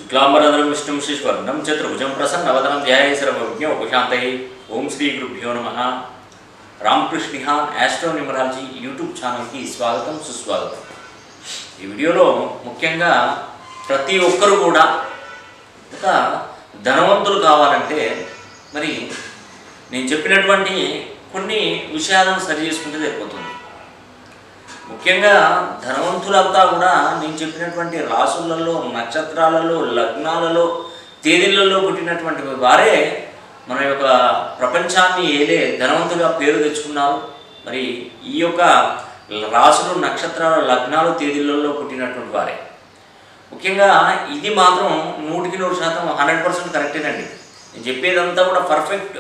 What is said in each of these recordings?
శుక్లాంబరధరం విష్ణుం శ్రీశ్వర్ణం చతుర్భుజం ప్రసన్నవదనం ధ్యాయ సర్వజ్ఞ ఉపశాంతై ఓం శ్రీ గురుభ్యో నమ రామకృష్ణ యాస్ట్రో న్యూమరాలజీ యూట్యూబ్ ఛానల్కి స్వాగతం సుస్వాగతం ఈ వీడియోలో ముఖ్యంగా ప్రతి ఒక్కరు కూడా ఒక ధనవంతులు కావాలంటే మరి నేను చెప్పినటువంటి కొన్ని విషయాలను సరి చేసుకుంటే సరిపోతుంది ముఖ్యంగా ధనవంతులంతా కూడా నేను చెప్పినటువంటి రాసులలో నక్షత్రాలలో లగ్నాలలో తేదీలలో పుట్టినటువంటి వారే మన యొక్క ప్రపంచాన్ని ఏలే ధనవంతులుగా పేరు తెచ్చుకున్నారు మరి ఈ యొక్క రాసులు నక్షత్రాల లగ్నాలు తేదీలలో పుట్టినటువంటి వారే ముఖ్యంగా ఇది మాత్రం నూటికి నూరు శాతం హండ్రెడ్ పర్సెంట్ కరెక్టేనండి నేను చెప్పేదంతా కూడా పర్ఫెక్ట్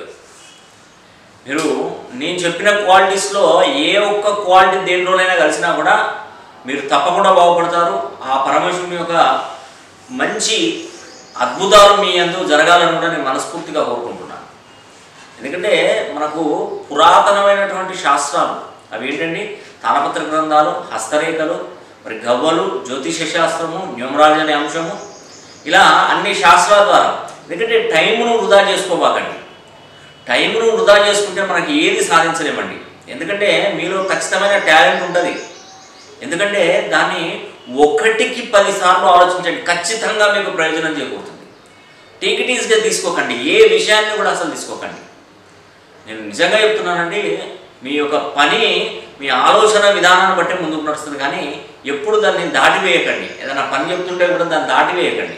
మీరు నేను చెప్పిన క్వాలిటీస్లో ఏ ఒక్క క్వాలిటీ దేంట్లోనైనా కలిసినా కూడా మీరు తప్పకుండా బాగుపడతారు ఆ పరమేశ్వరుని యొక్క మంచి అద్భుతాలు మీ అందు జరగాలని కూడా నేను మనస్ఫూర్తిగా కోరుకుంటున్నాను ఎందుకంటే మనకు పురాతనమైనటువంటి శాస్త్రాలు అవి ఏంటండి తాళపత్ర గ్రంథాలు హస్తరేఖలు మరి గవ్వలు జ్యోతిష శాస్త్రము న్యూమరాలజీ అనే అంశము ఇలా అన్ని శాస్త్రాల ద్వారా ఎందుకంటే టైంను వృధా చేసుకోబాకండి టైంను వృధా చేసుకుంటే మనకి ఏది సాధించలేమండి ఎందుకంటే మీలో ఖచ్చితమైన టాలెంట్ ఉంటుంది ఎందుకంటే దాన్ని ఒకటికి పదిసార్లు ఆలోచించండి ఖచ్చితంగా మీకు ప్రయోజనం చేకూరుతుంది టేక్ ఇట్ ఈజ్గా తీసుకోకండి ఏ విషయాన్ని కూడా అసలు తీసుకోకండి నేను నిజంగా చెప్తున్నానండి మీ యొక్క పని మీ ఆలోచన విధానాన్ని బట్టి ముందుకు నడుస్తుంది కానీ ఎప్పుడు దాన్ని దాటివేయకండి ఏదైనా పని చెప్తుంటే కూడా దాన్ని దాటివేయకండి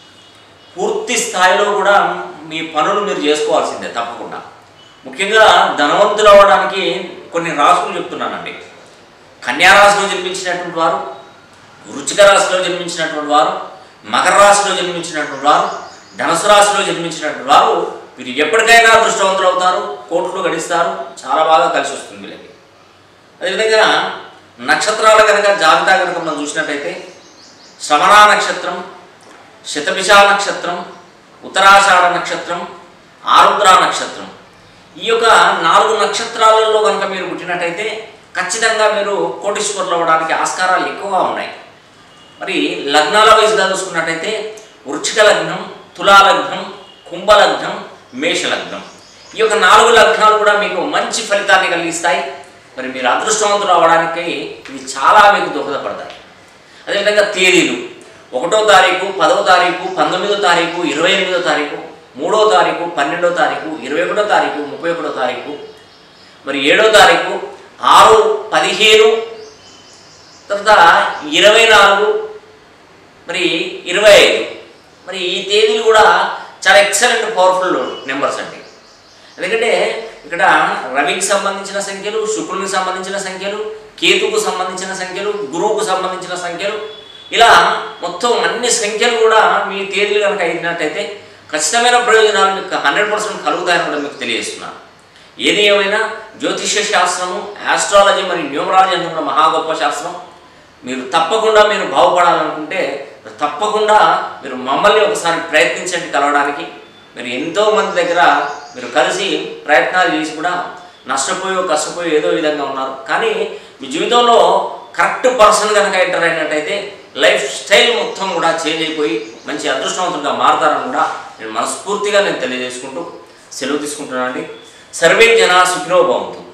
పూర్తి స్థాయిలో కూడా మీ పనులు మీరు చేసుకోవాల్సిందే తప్పకుండా ముఖ్యంగా ధనవంతులు అవ్వడానికి కొన్ని రాసులు చెప్తున్నానండి కన్యా రాశిలో జన్మించినటువంటి వారు వృచ్చిక రాశిలో జన్మించినటువంటి వారు మకర రాశిలో జన్మించినటువంటి వారు ధనుసు రాశిలో జన్మించినటువంటి వారు వీరు ఎప్పటికైనా అదృష్టవంతులు అవుతారు కోట్లు గడిస్తారు చాలా బాగా కలిసి వస్తుంది వీళ్ళకి అదేవిధంగా నక్షత్రాల కనుక జాబితా కనుక మనం చూసినట్టయితే శ్రవణ నక్షత్రం శతభిష నక్షత్రం ఉత్తరాషాఢ నక్షత్రం ఆరుద్ర నక్షత్రం ఈ యొక్క నాలుగు నక్షత్రాలలో కనుక మీరు పుట్టినట్టయితే ఖచ్చితంగా మీరు కోటీశ్వరులు అవ్వడానికి ఆస్కారాలు ఎక్కువగా ఉన్నాయి మరి లగ్నాల వైజ్గా చూసుకున్నట్టయితే వృచ్చిక లగ్నం తులా లగ్నం కుంభ లగ్నం మేష లగ్నం ఈ యొక్క నాలుగు లగ్నాలు కూడా మీకు మంచి ఫలితాన్ని కలిగిస్తాయి మరి మీరు అదృష్టవంతులు అవ్వడానికి ఇవి చాలా మీకు దోహదపడతాయి అదేవిధంగా తేదీలు ఒకటో తారీఖు పదవ తారీఖు పంతొమ్మిదో తారీఖు ఇరవై ఎనిమిదో తారీఖు మూడో తారీఖు పన్నెండో తారీఖు ఇరవై ఒకటో తారీఖు ముప్పై ఒకటో తారీఖు మరి ఏడో తారీఖు ఆరు పదిహేను తర్వాత ఇరవై నాలుగు మరి ఇరవై ఐదు మరి ఈ తేదీలు కూడా చాలా ఎక్సలెంట్ పవర్ఫుల్ నెంబర్స్ అండి ఎందుకంటే ఇక్కడ రవికి సంబంధించిన సంఖ్యలు శుక్రునికి సంబంధించిన సంఖ్యలు కేతుకు సంబంధించిన సంఖ్యలు గురువుకు సంబంధించిన సంఖ్యలు ఇలా మొత్తం అన్ని సంఖ్యలు కూడా మీ తేదీలు కనుక అయినట్టయితే ఖచ్చితమైన ప్రయోజనాలు మీకు హండ్రెడ్ పర్సెంట్ కలుగుతాయని కూడా మీకు తెలియజేస్తున్నాను ఏది ఏమైనా జ్యోతిష్య శాస్త్రము ఆస్ట్రాలజీ మరియు న్యూమరాలజీ అనే కూడా మహా గొప్ప శాస్త్రం మీరు తప్పకుండా మీరు బాగుపడాలనుకుంటే తప్పకుండా మీరు మమ్మల్ని ఒకసారి ప్రయత్నించండి కలవడానికి మీరు ఎంతో మంది దగ్గర మీరు కలిసి ప్రయత్నాలు చేసి కూడా నష్టపోయో కష్టపోయో ఏదో విధంగా ఉన్నారు కానీ మీ జీవితంలో కరెక్ట్ పర్సన్ కనుక ఎంటర్ అయినట్టయితే లైఫ్ స్టైల్ మొత్తం కూడా చేంజ్ అయిపోయి మంచి అదృష్టవంతులుగా మారతారని కూడా నేను మనస్ఫూర్తిగా నేను తెలియజేసుకుంటూ సెలవు తీసుకుంటున్నానండి సర్వే జన సుఖినో భవంతు